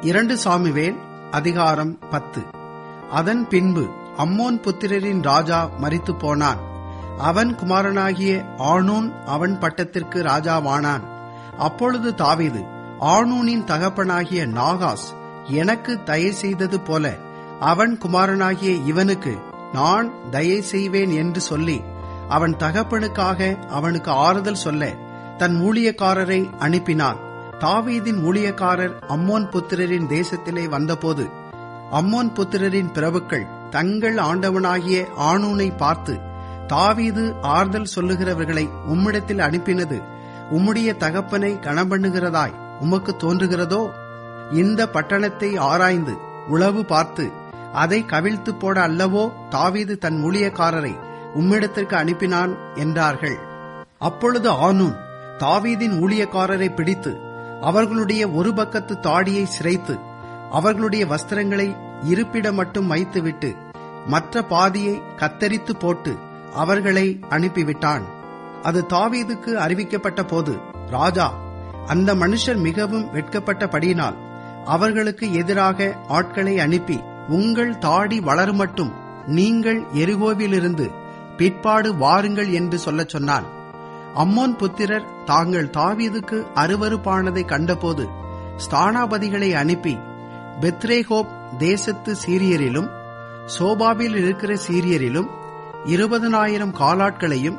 இரண்டு சாமுவேல் அதிகாரம் பத்து அதன் பின்பு அம்மோன் புத்திரரின் ராஜா மரித்து போனான் அவன் குமாரனாகிய ஆனூன் அவன் பட்டத்திற்கு ராஜாவானான் அப்பொழுது தாவீது ஆனூனின் தகப்பனாகிய நாகாஸ் எனக்கு தயை செய்தது போல அவன் குமாரனாகிய இவனுக்கு நான் தயை செய்வேன் என்று சொல்லி அவன் தகப்பனுக்காக அவனுக்கு ஆறுதல் சொல்ல தன் ஊழியக்காரரை அனுப்பினான் தாவீதின் ஊழியக்காரர் அம்மோன் புத்திரரின் தேசத்திலே வந்தபோது அம்மோன் புத்திரரின் பிரபுக்கள் தங்கள் ஆண்டவனாகிய ஆணூனை பார்த்து தாவீது ஆறுதல் சொல்லுகிறவர்களை உம்மிடத்தில் அனுப்பினது உம்முடைய தகப்பனை கணம்பண்ணுகிறதாய் உமக்கு தோன்றுகிறதோ இந்த பட்டணத்தை ஆராய்ந்து உளவு பார்த்து அதை கவிழ்த்து போட அல்லவோ தாவீது தன் ஊழியக்காரரை உம்மிடத்திற்கு அனுப்பினான் என்றார்கள் அப்பொழுது ஆனூன் தாவீதின் ஊழியக்காரரை பிடித்து அவர்களுடைய ஒரு பக்கத்து தாடியை சிரைத்து அவர்களுடைய வஸ்திரங்களை இருப்பிட மட்டும் வைத்துவிட்டு மற்ற பாதியை கத்தரித்து போட்டு அவர்களை அனுப்பிவிட்டான் அது தாவீதுக்கு அறிவிக்கப்பட்ட போது ராஜா அந்த மனுஷர் மிகவும் வெட்கப்பட்டபடியினால் அவர்களுக்கு எதிராக ஆட்களை அனுப்பி உங்கள் தாடி வளருமட்டும் நீங்கள் எரிகோவிலிருந்து பிற்பாடு வாருங்கள் என்று சொல்லச் சொன்னான் அம்மோன் புத்திரர் தாங்கள் தாவீதுக்கு அருவறுப்பானதை கண்டபோது ஸ்தானாபதிகளை அனுப்பி பெத்ரேகோப் தேசத்து சீரியரிலும் சோபாவில் இருக்கிற சீரியரிலும் இருபதனாயிரம் காலாட்களையும்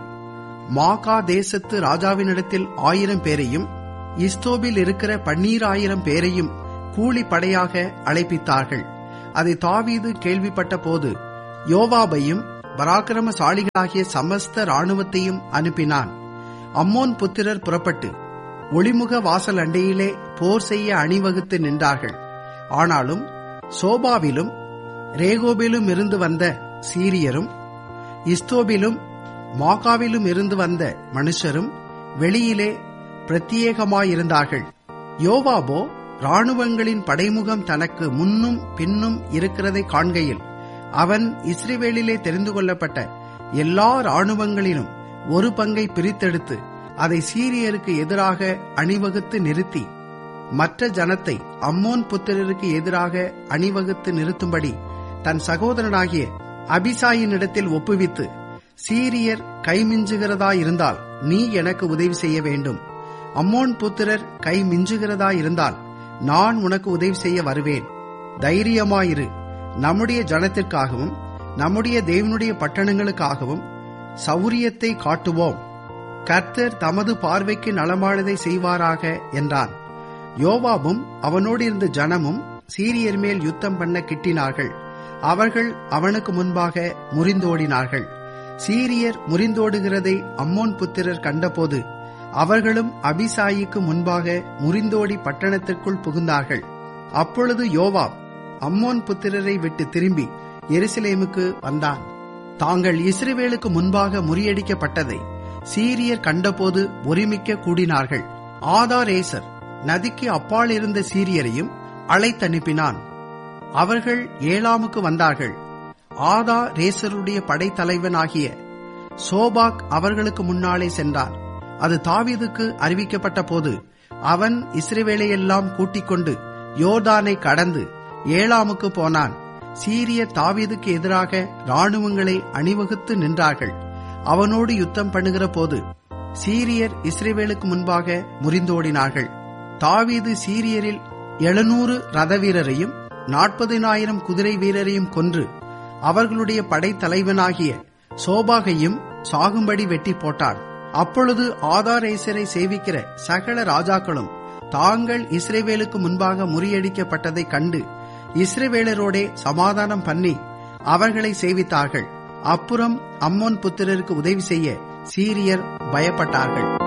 மாகா தேசத்து ராஜாவினிடத்தில் ஆயிரம் பேரையும் இஸ்தோபில் இருக்கிற பன்னீராயிரம் பேரையும் கூலி படையாக அழைப்பித்தார்கள் அதை தாவீது கேள்விப்பட்ட போது யோவாபையும் பராக்கிரமசாலிகளாகிய சமஸ்த ராணுவத்தையும் அனுப்பினான் அம்மோன் புத்திரர் புறப்பட்டு ஒளிமுக வாசல் அண்டையிலே போர் செய்ய அணிவகுத்து நின்றார்கள் ஆனாலும் சோபாவிலும் ரேகோபிலும் இருந்து வந்த சீரியரும் இஸ்தோபிலும் மாகாவிலும் இருந்து வந்த மனுஷரும் வெளியிலே பிரத்யேகமாயிருந்தார்கள் யோவாபோ ராணுவங்களின் படைமுகம் தனக்கு முன்னும் பின்னும் இருக்கிறதை காண்கையில் அவன் இஸ்ரேவேலிலே தெரிந்து கொள்ளப்பட்ட எல்லா ராணுவங்களிலும் ஒரு பங்கை பிரித்தெடுத்து அதை சீரியருக்கு எதிராக அணிவகுத்து நிறுத்தி மற்ற ஜனத்தை அம்மோன் புத்திரருக்கு எதிராக அணிவகுத்து நிறுத்தும்படி தன் சகோதரனாகிய அபிசாயினிடத்தில் ஒப்புவித்து சீரியர் கைமிஞ்சுகிறதாயிருந்தால் நீ எனக்கு உதவி செய்ய வேண்டும் அம்மோன் புத்திரர் கை மிஞ்சுகிறதாயிருந்தால் நான் உனக்கு உதவி செய்ய வருவேன் தைரியமாயிரு நம்முடைய ஜனத்திற்காகவும் நம்முடைய தேவனுடைய பட்டணங்களுக்காகவும் சௌரியத்தை காட்டுவோம் கர்த்தர் தமது பார்வைக்கு நலமானதை செய்வாராக என்றான் யோவாபும் அவனோடு இருந்த ஜனமும் சீரியர் மேல் யுத்தம் பண்ண கிட்டினார்கள் அவர்கள் அவனுக்கு முன்பாக முறிந்தோடினார்கள் சீரியர் முறிந்தோடுகிறதை அம்மோன் புத்திரர் கண்டபோது அவர்களும் அபிசாயிக்கு முன்பாக முறிந்தோடி பட்டணத்திற்குள் புகுந்தார்கள் அப்பொழுது யோவாப் அம்மோன் புத்திரரை விட்டு திரும்பி எருசலேமுக்கு வந்தான் தாங்கள் இஸ்ரேவேலுக்கு முன்பாக முறியடிக்கப்பட்டதை சீரியர் கண்டபோது ஒருமிக்க கூடினார்கள் ஆதாரேசர் நதிக்கு அப்பால் இருந்த சீரியரையும் அழைத்தனுப்பினான் அவர்கள் ஏழாமுக்கு வந்தார்கள் ஆதா ரேசருடைய படைத்தலைவனாகிய சோபாக் அவர்களுக்கு முன்னாலே சென்றான் அது தாவீதுக்கு அறிவிக்கப்பட்ட போது அவன் இஸ்ரேவேலையெல்லாம் கூட்டிக் கொண்டு யோர்தானை கடந்து ஏழாமுக்கு போனான் சீரிய தாவீதுக்கு எதிராக ராணுவங்களை அணிவகுத்து நின்றார்கள் அவனோடு யுத்தம் பண்ணுகிற போது சீரியர் இஸ்ரேவேலுக்கு முன்பாக முறிந்தோடினார்கள் தாவீது சீரியரில் எழுநூறு ரத வீரரையும் நாற்பதினாயிரம் குதிரை வீரரையும் கொன்று அவர்களுடைய படைத்தலைவனாகிய சோபாகையும் சாகும்படி வெட்டி போட்டான் அப்பொழுது ஆதாரேசரை சேவிக்கிற சகல ராஜாக்களும் தாங்கள் இஸ்ரேவேலுக்கு முன்பாக முறியடிக்கப்பட்டதைக் கண்டு இஸ்ரேவேலரோடே சமாதானம் பண்ணி அவர்களை சேவித்தார்கள் அப்புறம் அம்மோன் புத்திரருக்கு உதவி செய்ய சீரியர் பயப்பட்டார்கள்